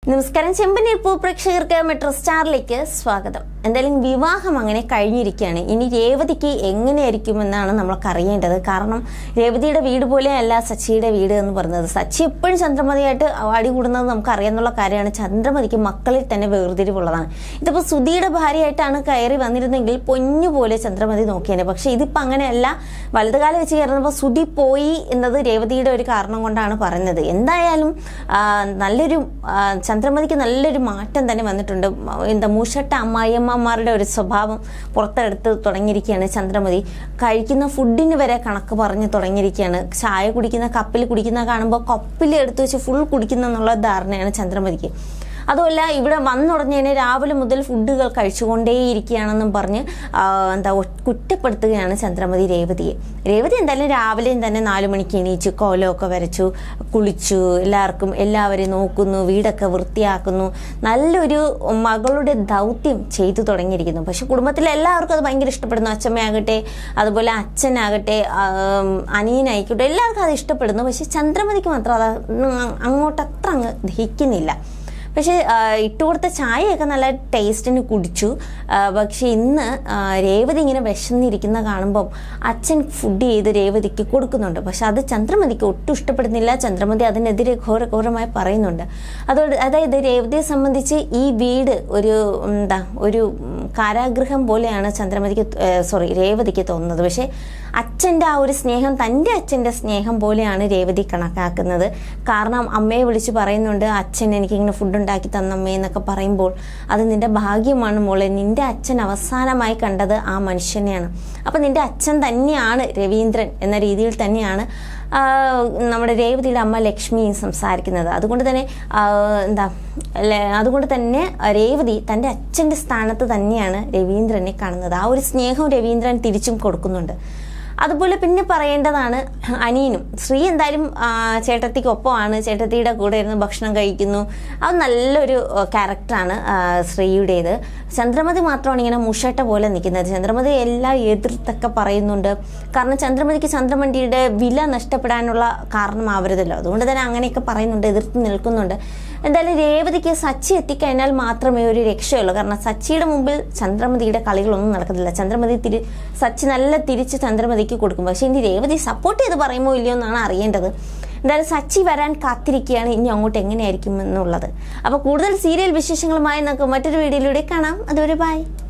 നമസ്കാരം ചെമ്പനീർ പൂ പ്രേക്ഷകർക്ക് മെട്രോ സ്റ്റാറിലേക്ക് സ്വാഗതം എന്തായാലും വിവാഹം അങ്ങനെ കഴിഞ്ഞിരിക്കുകയാണ് ഇനി രേവതിക്ക് എങ്ങനെയായിരിക്കുമെന്നാണ് നമ്മൾക്ക് അറിയേണ്ടത് കാരണം രേവതിയുടെ വീട് പോലെയല്ല സച്ചിയുടെ വീട് എന്ന് പറയുന്നത് സച്ചി എപ്പോഴും ചന്ദ്രമതിയായിട്ട് അടി കൂടുന്നത് നമുക്ക് അറിയാന്നുള്ള കാര്യമാണ് ചന്ദ്രമതിക്ക് മക്കളിൽ തന്നെ വേർതിരിവുള്ളതാണ് ഇതിപ്പോൾ സുധിയുടെ ഭാര്യയായിട്ടാണ് കയറി വന്നിരുന്നെങ്കിൽ പൊന്നുപോലെ ചന്ദ്രമതി നോക്കിയേനെ പക്ഷേ ഇതിപ്പോൾ അങ്ങനെയല്ല വലതുകാലം വെച്ച് കയറുന്നപ്പോൾ സുധി പോയി എന്നത് രേവതിയുടെ ഒരു കാരണം കൊണ്ടാണ് പറയുന്നത് എന്തായാലും ആ, നല്ലൊരു ആ, ചന്ദ്രമതിക്ക് നല്ലൊരു മാറ്റം തന്നെ വന്നിട്ടുണ്ട് മ- എന്താ മൂഷട്ട അമ്മായിയമ്മമാരുടെ ഒരു സ്വഭാവം പുറത്തെടുത്ത് തുടങ്ങിയിരിക്കുകയാണ് ചന്ദ്രമതി കഴിക്കുന്ന ഫുഡിന് വരെ കണക്ക് പറഞ്ഞ് തുടങ്ങിയിരിക്കുകയാണ് ചായ കുടിക്കുന്ന കപ്പിൽ കുടിക്കുന്ന കാണുമ്പോൾ കപ്പിൽ എടുത്തു വെച്ച് ഫുൾ കുടിക്കുന്ന എന്നുള്ള ധാരണയാണ് ചന്ദ്രമതിക്ക് അതുമല്ല ഇവിടെ വന്നുടഞ്ഞതിന് രാവിലെ മുതൽ ഫുഡുകൾ കഴിച്ചുകൊണ്ടേയിരിക്കുകയാണെന്നും പറഞ്ഞ് ആ, എന്താ ഒ- കുറ്റപ്പെടുത്തുകയാണ് ചന്ദ്രമതി രേവതിയെ രേവതി എന്തായാലും രാവിലെയും തന്നെ നാലു മണിക്ക് എണീച്ചു കോലമൊക്കെ വരച്ചു കുളിച്ചു എല്ലാവർക്കും എല്ലാവരെയും നോക്കുന്നു വീടൊക്കെ വൃത്തിയാക്കുന്നു നല്ലൊരു മകളുടെ ദൗത്യം ചെയ്തു തുടങ്ങിയിരിക്കുന്നു പക്ഷെ കുടുംബത്തിലെ എല്ലാവർക്കും അത് ഭയങ്കര ഇഷ്ടപ്പെടുന്നു അച്ഛമ്മയാകട്ടെ അതുപോലെ അച്ഛനാകട്ടെ ആം, അനിയനായിക്കോട്ടെ എല്ലാവർക്കും അത് ഇഷ്ടപ്പെടുന്നു പക്ഷെ ചന്ദ്രമതിക്ക് മാത്രം അത് അങ്ങോട്ട് അത്ര അങ്ങ് ദഹിക്കുന്നില്ല പക്ഷേ ആ, ഇട്ട് കൊടുത്ത ചായയൊക്കെ നല്ല ടേസ്റ്റിന് കുടിച്ചു ആ, പക്ഷേ ഇന്ന് ആ, രേവതി ഇങ്ങനെ വിശന്നിരിക്കുന്ന കാണുമ്പം അച്ഛൻ ഫുഡ് ചെയ്ത് രേവതിക്ക് കൊടുക്കുന്നുണ്ട് പക്ഷെ അത് ചന്ദ്രമതിക്ക് ഒട്ടും ഇഷ്ടപ്പെടുന്നില്ല ചന്ദ്രമതി അതിനെതിരെ ഘോര ഘോരമായി പറയുന്നുണ്ട് അതോട് അതായത് രേവതിയെ സംബന്ധിച്ച് ഈ വീട് ഒരു എന്താ ഒരു ഉം, കാരാഗൃഹം പോലെയാണ് ചന്ദ്രമതിക്ക് സോറി രേവതിക്ക് തോന്നുന്നത് പക്ഷേ അച്ഛൻ്റെ ആ ഒരു സ്നേഹം തൻ്റെ അച്ഛൻ്റെ സ്നേഹം പോലെയാണ് രേവതി കണക്കാക്കുന്നത് കാരണം അമ്മയെ വിളിച്ച് പറയുന്നുണ്ട് അച്ഛൻ എനിക്കിങ്ങനെ ഫുഡ് ഉണ്ടാക്കി തന്നമ്മേ എന്നൊക്കെ പറയുമ്പോൾ അത് നിന്റെ ഭാഗ്യമാണ് മോളെ നിന്റെ അച്ഛൻ അവസാനമായി കണ്ടത് ആ മനുഷ്യനെയാണ് അപ്പം നിന്റെ അച്ഛൻ തന്നെയാണ് രവീന്ദ്രൻ എന്ന രീതിയിൽ തന്നെയാണ് ആ, നമ്മുടെ രേവതിയുടെ അമ്മ ലക്ഷ്മി സംസാരിക്കുന്നത് അതുകൊണ്ട് തന്നെ ആ, എന്താ ലെ- അതുകൊണ്ട് തന്നെ രേവതി തൻ്റെ അച്ഛൻ്റെ സ്ഥാനത്ത് തന്നെയാണ് രവീന്ദ്രനെ കാണുന്നത് ആ ഒരു സ്നേഹം രവീന്ദ്രൻ തിരിച്ചും കൊടുക്കുന്നുണ്ട് അതുപോലെ പിന്നെ പറയേണ്ടതാണ് അനിയനും ശ്രീ എന്തായാലും ആ, ചേട്ടത്തിക്കൊപ്പമാണ് ചേട്ടത്തിയുടെ കൂടെ ഇരുന്ന് ഭക്ഷണം കഴിക്കുന്നു അത് നല്ലൊരു ആ, ക്യാരക്ടറാണ് ആ, ശ്രീയുടേത് ചന്ദ്രമതി മാത്രമാണ് ഇങ്ങനെ മുഷട്ട പോലെ നിൽക്കുന്നത് ചന്ദ്രമതി എല്ലാം എതിർത്തൊക്കെ പറയുന്നുണ്ട് കാരണം ചന്ദ്രമതിക്ക് ചന്ദ്രമണ്ടിയുടെ വില നഷ്ടപ്പെടാനുള്ള കാരണമാവരുതല്ലോ അതുകൊണ്ട് തന്നെ അങ്ങനെയൊക്കെ പറയുന്നുണ്ട് എതിർത്ത് നിൽക്കുന്നുണ്ട് എന്തായാലും രേവതിക്ക് സച്ചി എത്തിക്കഴിഞ്ഞാൽ മാത്രമേ ഒരു രക്ഷയുള്ളൂ കാരണം സച്ചിയുടെ മുമ്പിൽ ചന്ദ്രമതിയുടെ കളികളൊന്നും നടക്കത്തില്ല ചന്ദ്രമതി തിരി സച്ചി നല്ല തിരിച്ച് ചന്ദ്രമതിക്ക് കൊടുക്കും പക്ഷേ ഇനി രേവതി സപ്പോർട്ട് ചെയ്ത് പറയുമോ ഇല്ലയോ എന്നാണ് അറിയേണ്ടത് എന്തായാലും സച്ചി വരാൻ കാത്തിരിക്കുകയാണ് ഇനി അങ്ങോട്ട് എങ്ങനെയായിരിക്കും എന്നുള്ളത് അപ്പോൾ കൂടുതൽ സീരിയൽ വിശേഷങ്ങളുമായി നമുക്ക് മറ്റൊരു വീഡിയോയിലൂടെ കാണാം അതുവരെ ബൈ